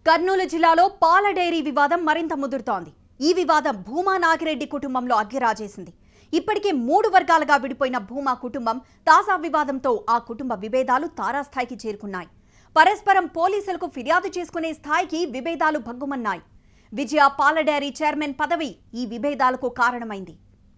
కర్నూలు జిల్లాలో పాల డైరీ వివాదం మరింత ముదురుతోంది ఈ వివాదం భూమా నాగిరెడ్డి కుటుంబంలో అగ్గిరాజేసింది ఇప్పటికే మూడు వర్గాలుగా విడిపోయిన భూమా కుటుంబం తాజా వివాదంతో ఆ కుటుంబ విభేదాలు తారాస్థాయికి చేరుకున్నాయి పరస్పరం పోలీసులకు ఫిర్యాదు చేసుకునే స్థాయికి విభేదాలు భగ్గుమన్నాయి విజయ పాల డైరీ చైర్మన్ పదవి ఈ విభేదాలకు కారణమైంది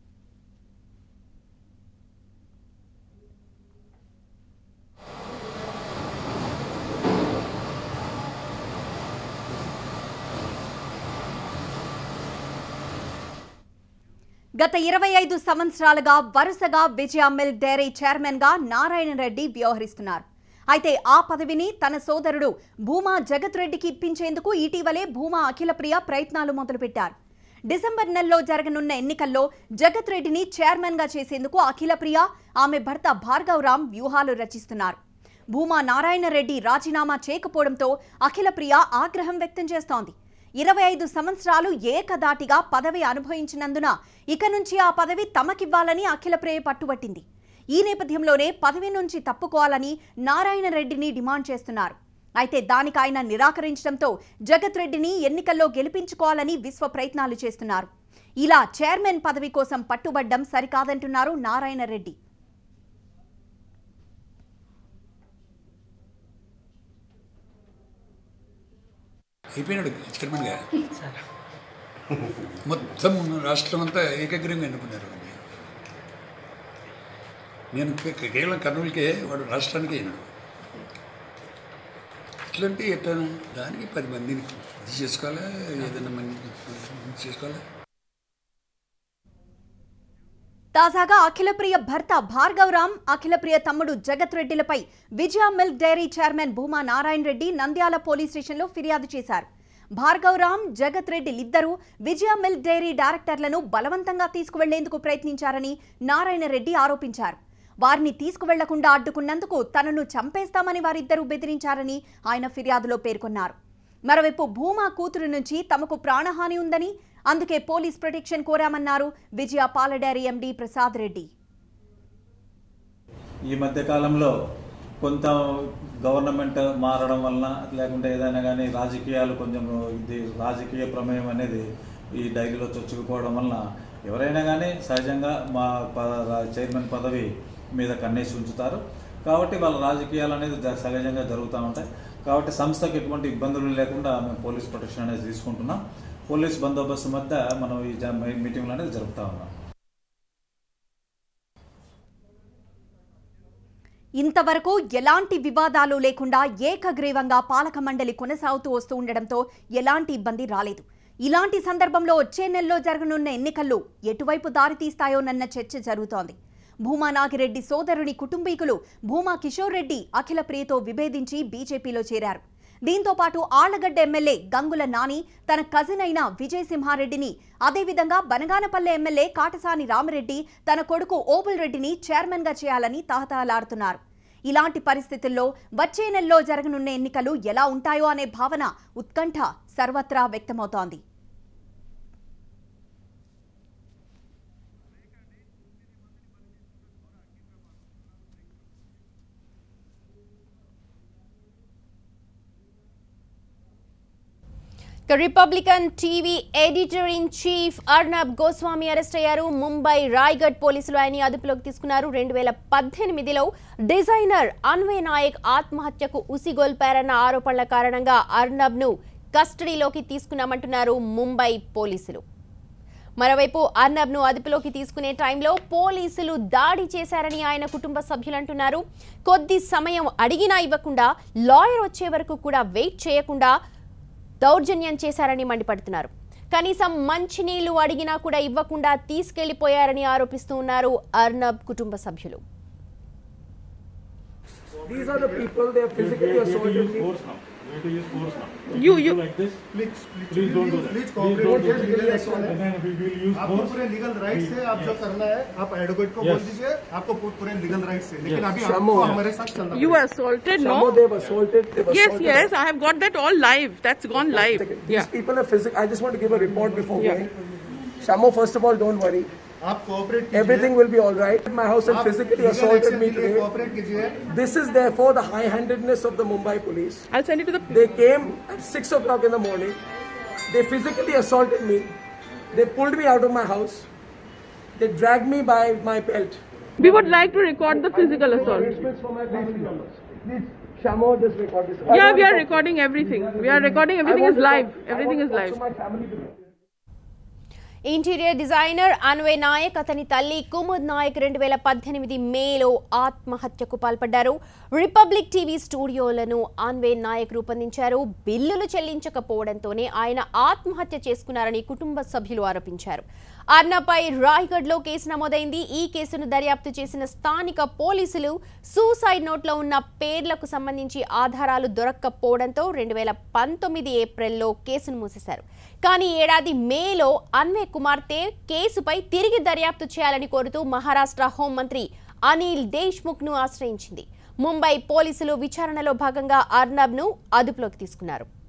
గత ఇరవై ఐదు సంవత్సరాలుగా వరుసగా విజయ మిల్క్ డైరీ చైర్మన్ గా నారాయణ రెడ్డి వ్యవహరిస్తున్నారు అయితే ఆ పదవిని తన సోదరుడు భూమా జగత్ రెడ్డికి ఇప్పించేందుకు ఇటీవలే భూమా అఖిలప్రియ ప్రయత్నాలు మొదలుపెట్టారు డిసెంబర్ నెలలో జరగనున్న ఎన్నికల్లో జగత్ రెడ్డిని చైర్మన్ గా చేసేందుకు అఖిలప్రియ ఆమె భర్త భార్గవరామ్ వ్యూహాలు రచిస్తున్నారు భూమా నారాయణ రెడ్డి రాజీనామా చేయకపోవడంతో అఖిలప్రియ ఆగ్రహం వ్యక్తం చేస్తోంది ఇరవై ఐదు సంవత్సరాలు ఏకదాటిగా పదవి అనుభవించినందున ఇక నుంచి ఆ పదవి తమకివ్వాలని అఖిలప్రియ పట్టుబట్టింది ఈ నేపథ్యంలోనే పదవి నుంచి తప్పుకోవాలని నారాయణ రెడ్డిని డిమాండ్ చేస్తున్నారు అయితే దానికి ఆయన నిరాకరించడంతో జగత్ రెడ్డిని ఎన్నికల్లో గెలిపించుకోవాలని విశ్వ ప్రయత్నాలు చేస్తున్నారు ఇలా చైర్మన్ పదవి కోసం పట్టుబడ్డం సరికాదంటున్నారు నారాయణ రెడ్డి అయిపోయినాడు చైర్మన్గా మొత్తం రాష్ట్రం అంతా ఏకగ్రీవంగా ఎన్నుకున్నారు వాడిని. నేను కే- కే- కేవలం కర్నూలుకే వాడు రాష్ట్రానికి అయినాడు ఇట్లాంటి ఎట్లా దానికి పది మందిని ఇది చేసుకోవాలా ఏదైనా మంది ఇది చేసుకోవాలా తాజాగా అఖిలప్రియ భర్త భార్గవరామ్ అఖిలప్రియ తమ్ముడు జగత్ రెడ్డిలపై Vijaya milk dairy chairman Bhuma Narayana Reddy Nandyal police స్టేషన్లో ఫిర్యాదు చేశారు భార్గవరామ్ జగత్ రెడ్డిలిద్దరూ విజయ మిల్క్ డైరీ డైరెక్టర్లను బలవంతంగా తీసుకువెళ్లేందుకు ప్రయత్నించారని నారాయణ రెడ్డి ఆరోపించారు వారిని తీసుకువెళ్లకుండా అడ్డుకున్నందుకు తనను చంపేస్తామని వారిద్దరూ బెదిరించారని ఆయన ఫిర్యాదులో పేర్కొన్నారు మరోవైపు భూమా కూతురు నుంచి తమకు ప్రాణహాని ఉందని అందుకే పోలీస్ ప్రొటెక్షన్ కోరామన్నారు విజయ పాల డైరీ ఎండీ ప్రసాద్ రెడ్డి ఈ మధ్య కాలంలో కొంత గవర్నమెంట్ మారడం వలన లేకుంటే ఏదైనా కానీ రాజకీయాలు కొంచెం ఇది రాజకీయ ప్రమేయం అనేది ఈ డైరీలో చొచ్చుకుపోవడం వలన ఎవరైనా కానీ సహజంగా మా ప- రా- చైర్మన్ పదవి మీద కన్నేసి ఉంచుతారు కాబట్టి వాళ్ళ రాజకీయాలు అనేది జ- సహజంగా జరుగుతూ ఉంటాయి కాబట్టి సంస్థకు ఎటువంటి ఇబ్బందులు లేకుండా మేము పోలీస్ ప్రొటెక్షన్ అనేది తీసుకుంటున్నాం పోలీస్ బందోబస్తు మధ్య మనం ఈ జ- మీటింగ్లు అనేది జరుపుతా ఉన్నాం ఇంతవరకు ఎలాంటి వివాదాలు లేకుండా ఏకగ్రీవంగా పాలక మండలి కొనసాగుతూ వస్తూ ఉండడంతో ఎలాంటి ఇబ్బంది రాలేదు ఇలాంటి సందర్భంలో వచ్చే నెలలో జరగనున్న ఎన్నికల్లో ఎటువైపు దారితీస్తాయోనన్న చర్చ జరుగుతోంది భూమా నాగిరెడ్డి సోదరుని కుటుంబీకులు భూమా కిషోర్ రెడ్డి అఖిల ప్రియతో విభేదించి బీజేపీలో చేరారు దీంతో పాటు ఆళ్లగడ్డ ఎమ్మెల్యే గంగుల నాని తన కజిన్ అయిన విజయసింహారెడ్డిని అదేవిధంగా బనగానపల్లె ఎమ్మెల్యే కాటసాని రామరెడ్డి తన కొడుకు ఓబుల్ రెడ్డిని చైర్మన్ గా చేయాలని తహతహలాడుతున్నారు ఇలాంటి పరిస్థితుల్లో వచ్చే నెలలో జరగనున్న ఎన్నికలు ఎలా ఉంటాయో అనే భావన ఉత్కంఠ సర్వత్రా వ్యక్తమవుతోంది ఇక Republican TV editor in chief Arnab Goswami arrest అయ్యారు ముంబై రాయ్గఢ్ పోలీసులు ఆయన్ని అదుపులోకి తీసుకున్నారు రెండు వేల పద్దెనిమిదిలో డిజైనర్ అన్వయ్ నాయక్ ఆత్మహత్యకు ఉసిగొల్పారన్న ఆరోపణల కారణంగా అర్నబ్ను కస్టడీలోకి తీసుకున్నామంటున్నారు ముంబై పోలీసులు మరోవైపు అర్నబ్ను అదుపులోకి తీసుకునే టైంలో పోలీసులు దాడి చేశారని ఆయన కుటుంబ సభ్యులు అంటున్నారు కొద్ది సమయం అడిగినా ఇవ్వకుండా లాయర్ వచ్చే వరకు కూడా వెయిట్ చేయకుండా దౌర్జన్యం చేశారని మండిపడుతున్నారు కనీసం మంచినీళ్లు అడిగినా కూడా ఇవ్వకుండా తీసుకెళ్లిపోయారని ఆరోపిస్తూ ఉన్నారు అర్నబ్ కుటుంబ సభ్యులు These are the people they have physically assaulted me. force now. You have to use force now. You- If you- do like this. Please please Please don't do that. Please Please don't do cooperate that. Legal And then we will use आपको force. पूरे legal rights है आप जो करना है आप advocate को बोल Yes. दीजिए आपको पू- पूरे लीगल राइट्स है लेकिन अभी Shamo. आपको हमारे साथ चलना You पड़ेगा। assaulted, Some of no? they've assaulted. They've Yes, assaulted yes, us. I have got that all live. That's gone live. These Yeah. people are physical. I just want to give a report before Yeah. going. Shamo, first of all, don't worry. आप cooperate कीजिए Everything will be all right. My house and आप physically legal assaulted action me के लिए today. Cooperate कीजिए This is therefore the high-handedness of the Mumbai police. I'll send you to the. They came at 6 o'clock in the morning. They physically assaulted me. They pulled me out of my house. They dragged me by my belt. We would like to record the physical assault. Arrangements for my family members. Please, Shamo, just record this. I Yeah, want we to are talk- recording everything. We are recording I everything want is to live. talk- I Everything want is to talk live. to my family members. Interior designer Anvay Naik అతని తల్లి కుముద్ నాయక్ రెండు వేల పద్దెనిమిది మేలో ఆత్మహత్యకు పాల్పడ్డారు Republic TV స్టూడియోలను అన్వయ్ నాయక్ రూపొందించారు బిల్లులు చెల్లించకపోవడంతోనే ఆయన ఆత్మహత్య చేసుకున్నారని కుటుంబ సభ్యులు ఆరోపించారు అర్ణపై రాయ్గఢ్లో కేసు నమోదైంది ఈ కేసును దర్యాప్తు చేసిన స్థానిక పోలీసులు సూసైడ్ నోట్లో ఉన్న పేర్లకు సంబంధించి ఆధారాలు దొరక్కపోవడంతో రెండు వేల పంతొమ్మిది ఏప్రిల్లో కేసును మూసేశారు కానీ ఏడాది మేలో అన్వయ్ కుమార్తె కేసుపై తిరిగి దర్యాప్తు చేయాలని కోరుతూ మహారాష్ట్ర హోంమంత్రి అనిల్ దేశ్ముఖ్ను ఆశ్రయించింది ముంబై పోలీసులు విచారణలో భాగంగా అర్నబ్ను అదుపులోకి తీసుకున్నారు